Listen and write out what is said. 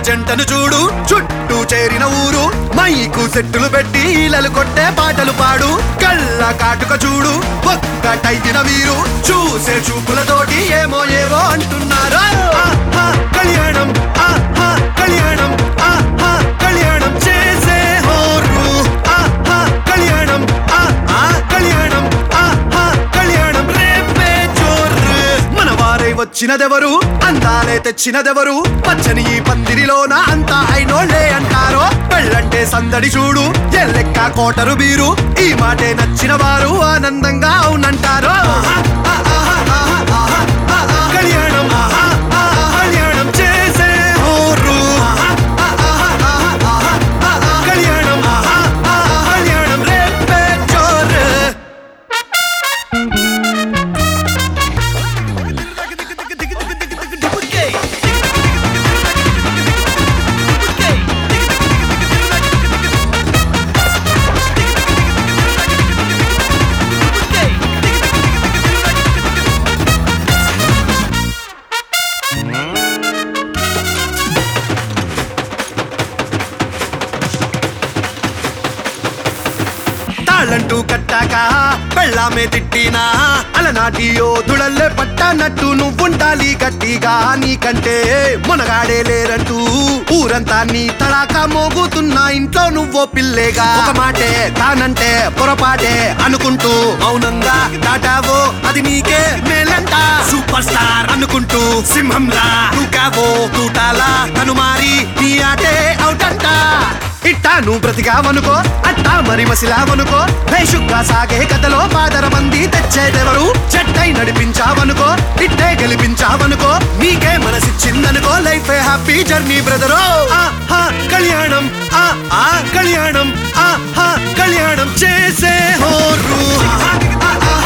జంటను చూడు చుట్టూ చేరిన ఊరు మైకు సెట్టులు పెట్టి ఈలలు కొట్టే పాటలు పాడు కళ్ళ కాటుక చూడు ఒక్కటైన వీరు చూసే చూపులతోటి ఏమో ఏవో అంటున్నారు ఆహా, కళ్యాణం ఆహా, కళ్యాణం ఆహా, కళ్యాణం చేసే హోరు ఆహా, కళ్యాణం ఆహా, కళ్యాణం ఆహా, కళ్యాణం రేపే జోరు మన వారై వచ్చినదెవరు అందాలే తెచ్చినదెవరు పచ్చని ఈ పందిరిలోన అంతా అయినోళ్ళే అంటారో పెళ్ళంటే సందడి చూడు ఎల్లెక్క కోటరు బీరు ఈ మాటే నచ్చిన వారు ఆనందంగా అవునంటారో ఆహా, ఆహా, ఆహా, ఆహా, ఆహా, కళ్యాణం ఆహా, ఆహా, కళ్యాణం చేసే హోరు ఆహా, ఆహా, ఆహా, ఆహా, ఆహా, కళ్యాణం ఆహా, ఆహా, కళ్యాణం రేపే జోరు తాళంటూ కట్టాక పెళ్ళామే తిట్టినా అలనాటి యోధుడల్లే పట్టనట్టు నువ్వుండాలి గట్టిగా నీకంటే మునగాడే లేరంటూ ఊరంతా నీ తడాక మోగుతున్నా ఇంట్లో నువ్వో పిల్లేగా ఒక మాటే తానంటే పొరపాటే అనుకుంటూ మౌనంగా దాటావో అది నీకే మేలంట సూపర్ స్టార్ అనుకుంటూ సింహంలా దూకావో తూటాలా తను మారి నీ ఆటే అవుట్ అంట ఇట్టా నువ్వు బ్రతికావనుకో అట్టా మరి మసిలావనుకో బేషుగ్గా సాగే కథలో పాదర మంది తెచ్చేదెవరు చెట్టై నడిపించావనుకో ఇట్టే గెలిపించావనుకో నీకే మనసిచ్చిందనుకో లైఫ్ హ్యాపీ జర్నీ బ్రదరో ఆహా కళ్యాణం ఆ ఆ కళ్యాణం ఆహా కళ్యాణం చేసే హోరు ఆహా, ఆహా,